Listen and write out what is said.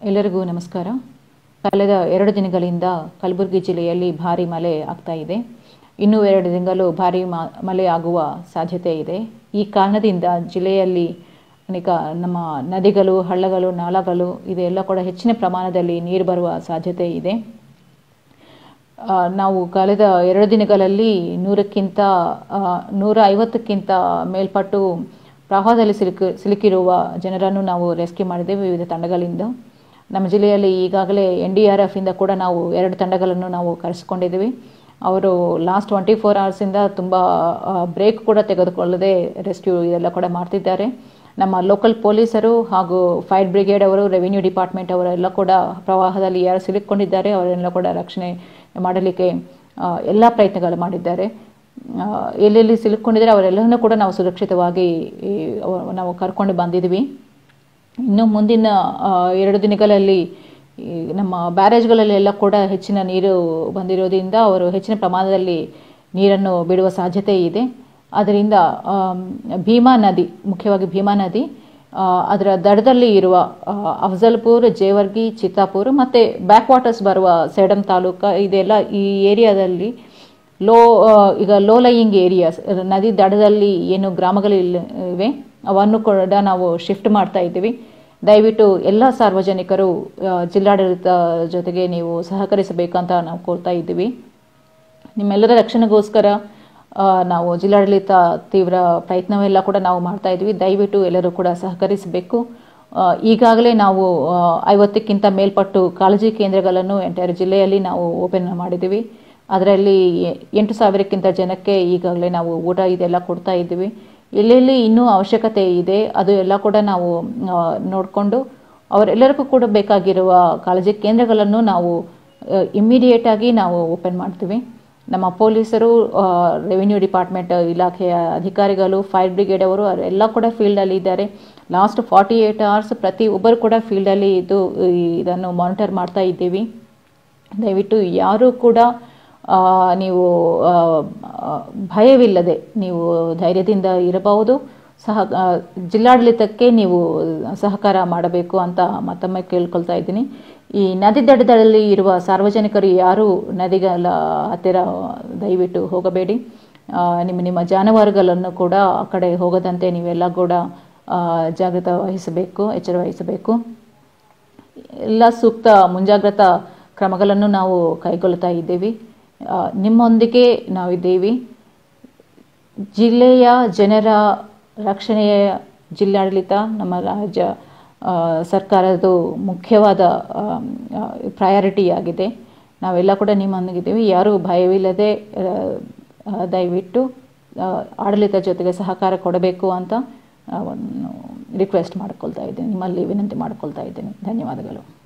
ಎಲ್ಲರಿಗೂ ನಮಸ್ಕಾರ ಕಳೆದ ಎರಡು ದಿನಗಳಿಂದ ಕಲಬುರಗಿ ಜಿಲ್ಲೆಯಲ್ಲಿ ಭಾರಿ ಮಳೆ ಆಗ್ತಾ ಇದೆ ಇನ್ನೂ ಎರಡು ದಿನಗಳು ಭಾರಿ ಮ- ಮಳೆ ಆಗುವ ಸಾಧ್ಯತೆ ಇದೆ ಈ ಕಾರಣದಿಂದ ಜಿಲ್ಲೆಯಲ್ಲಿ ಅನೇಕ ನಮ್ಮ ನದಿಗಳು ಹಳ್ಳಗಳು ನಾಳಗಳು ಇದೆಲ್ಲ ಕೂಡ ಹೆಚ್ಚಿನ ಪ್ರಮಾಣದಲ್ಲಿ ನೀರು ಬರುವ ಸಾಧ್ಯತೆ ಇದೆ ಆ, ನಾವು ಕಳೆದ ಎರಡು ದಿನಗಳಲ್ಲಿ ನೂರಕ್ಕಿಂತ ಆ, ನೂರ ಐವತ್ತಕ್ಕಿಂತ ಮೇಲ್ಪಟ್ಟು ಪ್ರವಾಹದಲ್ಲಿ ಸಿಲುಕಿ ಸಿಲುಕಿರುವ ಜನರನ್ನು ನಾವು ರೆಸ್ಕ್ಯೂ ಮಾಡಿದ್ದೇವೆ ವಿವಿಧ ತಂಡಗಳಿಂದ ನಮ್ಮ ಜಿಲ್ಲೆಯಲ್ಲಿ ಈಗಾಗಲೇ ಎನ್ ಡಿ ಆರ್ ಎಫ್ ಇಂದ ಕೂಡ ನಾವು ಎರಡು ತಂಡಗಳನ್ನು ನಾವು ಕರೆಸಿಕೊಂಡಿದ್ದೀವಿ ಅವರು ಲಾಸ್ಟ್ ಟ್ವೆಂಟಿ ಫೋರ್ ಅವರ್ಸಿಂದ ತುಂಬ ಬ್ರೇಕ್ ಕೂಡ ತೆಗೆದುಕೊಳ್ಳದೆ ರೆಸ್ಕ್ಯೂ ಇದೆಲ್ಲ ಕೂಡ ಮಾಡ್ತಿದ್ದಾರೆ ನಮ್ಮ ಲೋಕಲ್ ಪೊಲೀಸರು ಹಾಗೂ ಫೈರ್ ಬ್ರಿಗೇಡ್ ಅವರು ರೆವಿನ್ಯೂ ಡಿಪಾರ್ಟ್ಮೆಂಟ್ ಅವರೆಲ್ಲ ಕೂಡ ಪ್ರವಾಹದಲ್ಲಿ ಯಾರು ಸಿಲುಕೊಂಡಿದ್ದಾರೆ ಅವರೆಲ್ಲ ಕೂಡ ರಕ್ಷಣೆ ಮಾಡಲಿಕ್ಕೆ ಎಲ್ಲ ಪ್ರಯತ್ನಗಳು ಮಾಡಿದ್ದಾರೆ ಆ, ಎಲ್ಲೆಲ್ಲಿ ಸಿಲುಕೊಂಡಿದ್ದಾರೆ ಅವರೆಲ್ಲರನ್ನೂ ಕೂಡ ನಾವು ಸುರಕ್ಷಿತವಾಗಿ ಈ, ಅವ- ನಾವು ಕರ್ಕೊಂಡು ಬಂದಿದ್ದೀವಿ ಇನ್ನು ಮುಂದಿನ ಆ, ಎರಡು ದಿನಗಳಲ್ಲಿ ಈ ನಮ್ಮ ಬ್ಯಾರೇಜ್ಗಳಲ್ಲೆಲ್ಲ ಕೂಡ ಹೆಚ್ಚಿನ ನೀರು ಬಂದಿರೋದ್ರಿಂದ ಅವರು ಹೆಚ್ಚಿನ ಪ್ರಮಾಣದಲ್ಲಿ ನೀರನ್ನು ಬಿಡುವ ಸಾಧ್ಯತೆ ಇದೆ ಅದರಿಂದ ಆಮ್, ಭೀಮಾ ನದಿ ಮುಖ್ಯವಾಗಿ ಭೀಮಾ ನದಿ ಆ, ಅದರ ದಡದಲ್ಲಿ ಇರುವ ಆ, ಅಫಜಲ್ಪುರ್ ಜೇವರ್ಗಿ ಚಿತ್ತಾಪುರ್ ಮತ್ತು ಬ್ಯಾಕ್ ವಾಟರ್ಸ್ ಬರುವ ಸೇಡಂ ತಾಲೂಕು ಇದೆಲ್ಲ ಈ ಏರಿಯಾದಲ್ಲಿ ಲೋ ಆ, ಈಗ ಲೋ ಲೈಯಿಂಗ್ ಏರಿಯಾಸ್ ನದಿ ದಡದಲ್ಲಿ ಏನು ಗ್ರಾಮಗಳಿಲ್ಲ ಇವೆ ಅವನ್ನು ಕೂಡ ನಾವು ಶಿಫ್ಟ್ ಮಾಡ್ತಾ ಇದ್ದೀವಿ ದಯವಿಟ್ಟು ಎಲ್ಲ ಸಾರ್ವಜನಿಕರು ಆ, ಜಿಲ್ಲಾಡಳಿತ ಜೊತೆಗೆ ನೀವು ಸಹಕರಿಸಬೇಕಂತ ನಾವು ಕೋರ್ತಾ ಇದ್ದೀವಿ ನಿಮ್ಮೆಲ್ಲರ ರಕ್ಷಣೆಗೋಸ್ಕರ ಆ, ನಾವು ಜಿಲ್ಲಾಡಳಿತ ತೀವ್ರ ಪ್ರಯತ್ನವೆಲ್ಲ ಕೂಡ ನಾವು ಮಾಡ್ತಾ ಇದ್ವಿ ದಯವಿಟ್ಟು ಎಲ್ಲರೂ ಕೂಡ ಸಹಕರಿಸಬೇಕು ಆ, ಈಗಾಗಲೇ ನಾವು ಆ, ಐವತ್ತಕ್ಕಿಂತ ಮೇಲ್ಪಟ್ಟು ಕಾಳಜಿ ಕೇಂದ್ರಗಳನ್ನು ಎಂಟೈರ್ ಜಿಲ್ಲೆಯಲ್ಲಿ ನಾವು ಓಪನ್ ಮಾಡಿದ್ದೀವಿ ಅದರಲ್ಲಿ ಎಂಟು ಸಾವಿರಕ್ಕಿಂತ ಜನಕ್ಕೆ ಈಗಾಗಲೇ ನಾವು ಊಟ ಇದೆಲ್ಲ ಕೊಡ್ತಾ ಇದ್ದೀವಿ ಎಲ್ಲೆಲ್ಲಿ ಇನ್ನೂ ಅವಶ್ಯಕತೆ ಇದೆ ಅದು ಎಲ್ಲ ಕೂಡ ನಾವು ನೋಡಿಕೊಂಡು ಅವರೆಲ್ಲರಿಗೂ ಕೂಡ ಬೇಕಾಗಿರುವ ಕಾಳಜಿ ಕೇಂದ್ರಗಳನ್ನು ನಾವು ಇಮ್ಮಿಡಿಯೇಟ್ ಆಗಿ ನಾವು ಓಪನ್ ಮಾಡ್ತೀವಿ ನಮ್ಮ ಪೊಲೀಸರು ರೆವಿನ್ಯೂ ಡಿಪಾರ್ಟ್ಮೆಂಟ್ ಇಲಾಖೆಯ ಅಧಿಕಾರಿಗಳು ಫೈರ್ ಬ್ರಿಗೇಡ್ ಅವರು ಎಲ್ಲ ಕೂಡ ಫೀಲ್ಡಲ್ಲಿ ಇದ್ದಾರೆ ಲಾಸ್ಟ್ ಫಾರ್ಟಿ ಏಯ್ಟ್ ಅವರ್ಸ್ ಪ್ರತಿ ಒಬ್ಬರು ಕೂಡ ಫೀಲ್ಡಲ್ಲಿ ಇದು ಈ ಇದನ್ನು ಮಾನಿಟರ್ ಮಾಡ್ತಾ ಇದ್ದೀವಿ ದಯವಿಟ್ಟು ಯಾರೂ ಕೂಡ ಆ, ನೀವು ಆ, ಆ, ಭಯವಿಲ್ಲದೆ ನೀವು ಧೈರ್ಯದಿಂದ ಇರಬಹುದು ಸಹ ಆ, ಜಿಲ್ಲಾಡಳಿತಕ್ಕೆ ನೀವು ಸಹಕಾರ ಮಾಡಬೇಕು ಅಂತ ಮತ್ತೊಮ್ಮೆ ಕೇಳ್ಕೊಳ್ತಾ ಇದ್ದೀನಿ ಈ ನದಿ ದಡದಲ್ಲಿ ಇರುವ ಸಾರ್ವಜನಿಕರು ಯಾರೂ ನದಿಗಳ ಹತ್ತಿರ ದಯವಿಟ್ಟು ಹೋಗಬೇಡಿ ಆ, ನಿಮ್ಮ ನಿಮ್ಮ ಜಾನುವಾರುಗಳನ್ನು ಕೂಡ ಆ ಕಡೆ ಹೋಗದಂತೆ ನೀವೆಲ್ಲ ಕೂಡ ಆ, ಜಾಗೃತ ವಹಿಸಬೇಕು ಎಚ್ಚರ ವಹಿಸಬೇಕು ಎಲ್ಲ ಸೂಕ್ತ ಮುಂಜಾಗ್ರತಾ ಕ್ರಮಗಳನ್ನು ನಾವು ಕೈಗೊಳ್ಳುತ್ತಾ ಇದ್ದೀವಿ ಆ, ನಿಮ್ಮೊಂದಿಗೆ ನಾವಿದ್ದೀವಿ ಜಿಲ್ಲೆಯ ಜನರ ರಕ್ಷಣೆಯ ಜಿಲ್ಲಾಡಳಿತ ನಮ್ಮ ರಾಜ್ಯ ಆ, ಸರ್ಕಾರದ್ದು ಮುಖ್ಯವಾದ ಪ್ರಯಾರಿಟಿ ಆಗಿದೆ ನಾವೆಲ್ಲ ಕೂಡ ನಿಮ್ಮೊಂದಿಗಿದ್ದೀವಿ ಯಾರೂ ಭಯವಿಲ್ಲದೆ ಆ, ಆ, ದಯವಿಟ್ಟು ಆ, ಆಡಳಿತ ಜೊತೆಗೆ ಸಹಕಾರ ಕೊಡಬೇಕು ಅಂತ ಆ, ಒಂದು ರಿಕ್ವೆಸ್ಟ್ ಮಾಡ್ಕೊಳ್ತಾ ಇದ್ದೀನಿ ನಿಮ್ಮಲ್ಲಿ ವಿನಂತಿ ಮಾಡ್ಕೊಳ್ತಾ ಇದ್ದೀನಿ ಧನ್ಯವಾದಗಳು